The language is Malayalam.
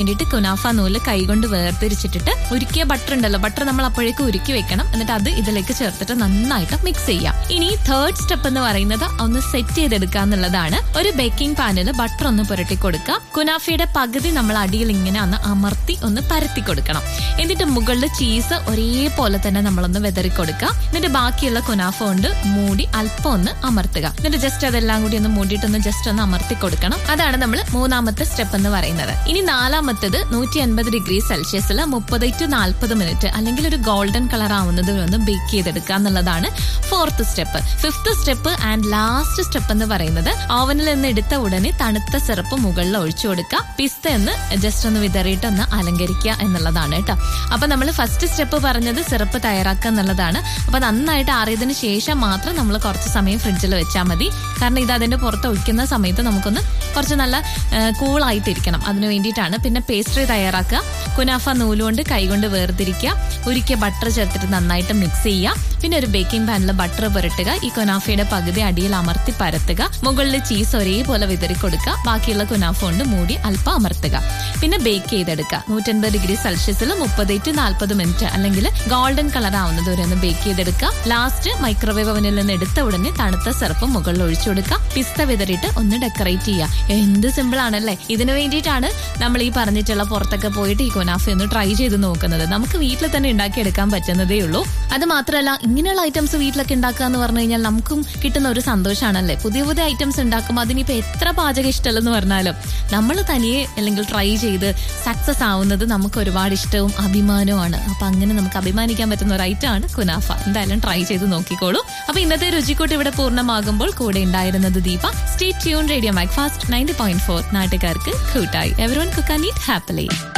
വേണ്ടിയിട്ട് കുനാഫ നൂല് കൈകൊണ്ട് വേർതിരിച്ചിട്ടിട്ട് ഉരുക്കിയ ബട്ടർ ഉണ്ടല്ലോ ബട്ടർ നമ്മൾ അപ്പോഴേക്കും ഉരുക്കി വെക്കണം എന്നിട്ട് അത് ഇതിലേക്ക് ചേർത്തിട്ട് നന്നായിട്ട് മിക്സ് ചെയ്യാം ഇനി തേർഡ് സ്റ്റെപ്പ് എന്ന് പറയുന്നത് ഒന്ന് സെറ്റ് ചെയ്തെടുക്കുക എന്നുള്ളതാണ് ഒരു ബേക്കിംഗ് പാനിൽ ബട്ടർ ഒന്ന് പുരട്ടി കൊടുക്കുക കുനാഫയുടെ പകുതി നമ്മൾ അടിയിൽ ഇങ്ങനെ ഒന്ന് അമർത്തി ഒന്ന് പരത്തി കൊടുക്കണം എന്നിട്ട് മുകളിൽ ചീസ് ഒരേപോലെ തന്നെ നമ്മളൊന്ന് വെതറി കൊടുക്കുക എന്നിട്ട് ബാക്കിയുള്ള കുനാഫ കൊണ്ട് മൂടി അല്പം ഒന്ന് അമർത്തുക എന്നിട്ട് ജസ്റ്റ് അതെല്ലാം കൂടി ഒന്ന് മൂടിയിട്ടൊന്ന് ജസ്റ്റ് ഒന്ന് അമർത്തി കൊടുക്കണം അതാണ് നമ്മൾ മൂന്നാമത്തെ സ്റ്റെപ്പ് എന്ന് പറയുന്നത് ഇനി നാലാമത്തേത് നൂറ്റി അൻപത് ഡിഗ്രി സെൽഷ്യസിൽ മുപ്പത് ടു നാൽപ്പത് മിനിറ്റ് അല്ലെങ്കിൽ ഒരു ഗോൾഡൻ കളർ ആവുന്നത് വരെ ഒന്ന് ബേക്ക് ചെയ്തെടുക്കുക എന്നുള്ളതാണ് fourth step fifth step and last step എന്ന് പറയുന്നത് ഓവനിൽ നിന്ന് എടുത്ത ഉടനെ തണുത്ത സിറപ്പ് മുകളിൽ ഒഴിച്ചു കൊടുക്കുക പിസ്ത എന്ന് ജസ്റ്റ് ഒന്ന് വിതറിയിട്ട് ഒന്ന് അലങ്കരിക്കുക എന്നുള്ളതാണ് കേട്ടോ അപ്പൊ നമ്മൾ ഫസ്റ്റ് സ്റ്റെപ്പ് പറഞ്ഞത് സിറപ്പ് തയ്യാറാക്കുക എന്നുള്ളതാണ് അപ്പൊ നന്നായിട്ട് ആറിയതിനു ശേഷം മാത്രം നമ്മൾ കുറച്ച് സമയം ഫ്രിഡ്ജിൽ വെച്ചാൽ മതി കാരണം ഇത് അതിന്റെ പുറത്ത് ഒഴിക്കുന്ന സമയത്ത് നമുക്കൊന്ന് കുറച്ച് നല്ല കൂളായിട്ടിരിക്കണം അതിനു വേണ്ടിയിട്ടാണ് പിന്നെ പേസ്ട്രി തയ്യാറാക്കുക കുനാഫ നൂലുകൊണ്ട് കൈകൊണ്ട് വേർതിരിക്കുക ഉരുക്കിയ ബട്ടർ ചേർത്തിട്ട് നന്നായിട്ട് മിക്സ് ചെയ്യുക പിന്നെ ഒരു ബേക്കിംഗ് പാനിൽ ബട്ടർ പുരട്ടുക ഈ കുനാഫയുടെ പകുതി അടിയിൽ അമർത്തി പരത്തുക മുകളിൽ ചീസ് ഒരേപോലെ വിതറി കൊടുക്കുക ബാക്കിയുള്ള കുനാഫ കൊണ്ട് മൂടി അല്പം അമർത്തുക പിന്നെ ബേക്ക് ചെയ്തെടുക്കുക നൂറ്റൻപത് ഡിഗ്രി സെൽഷ്യസിൽ മുപ്പത് ടു നാൽപ്പത് മിനിറ്റ് അല്ലെങ്കിൽ ഗോൾഡൻ കളർ ആവുന്നത് വരെ ഒന്ന് ബേക്ക് ചെയ്തെടുക്കുക ലാസ്റ്റ് മൈക്രോവേവ് അവനിൽ നിന്ന് എടുത്ത ഉടനെ തണുത്ത സിറപ്പ് മുകളിൽ ഒഴിച്ചു കൊടുക്കുക പിസ്ത വിതറിയിട്ട് ഒന്ന് ഡെക്കറേറ്റ് ചെയ്യുക എന്ത് സിമ്പിൾ ആണല്ലേ ഇതിനു വേണ്ടിയിട്ടാണ് നമ്മൾ ഈ പറഞ്ഞിട്ടുള്ള പുറത്തൊക്കെ പോയിട്ട് ഈ കുനാഫ ഒന്ന് ട്രൈ ചെയ്ത് നോക്കുന്നത് നമുക്ക് വീട്ടിൽ തന്നെ ഉണ്ടാക്കിയെടുക്കാൻ പറ്റുന്നതേ ഉള്ളൂ അത് മാത്രമല്ല ഇങ്ങനെയുള്ള ഐറ്റംസ് വീട്ടിലൊക്കെ ഉണ്ടാക്കുക എന്ന് പറഞ്ഞു കഴിഞ്ഞാൽ നമുക്കും കിട്ടുന്ന ഒരു സന്തോഷമാണല്ലേ പുതിയ പുതിയ ഐറ്റംസ് ഉണ്ടാക്കുമ്പോൾ അതിനിപ്പോ എത്ര പാചകം ഇഷ്ടമല്ലെന്ന് പറഞ്ഞാലും നമ്മൾ തനിയെ അല്ലെങ്കിൽ ട്രൈ ചെയ്ത് സക്സസ് ആവുന്നത് നമുക്ക് ഒരുപാട് ഇഷ്ടവും അഭിമാനവുമാണ് അപ്പൊ അങ്ങനെ നമുക്ക് അഭിമാനിക്കാൻ പറ്റുന്ന ഒരു ഐറ്റം ആണ് കുനാഫ എന്തായാലും ട്രൈ ചെയ്ത് നോക്കിക്കോളൂ അപ്പൊ ഇന്നത്തെ രുചിക്കൂട്ട് ഇവിടെ പൂർണ്ണമാകുമ്പോൾ കൂടെ ഉണ്ടായിരുന്നത് Deepa stay tune radio Macfast ninety point four നാട്ടുകാർക്ക് കൂട്ടായി everyone cook and eat happily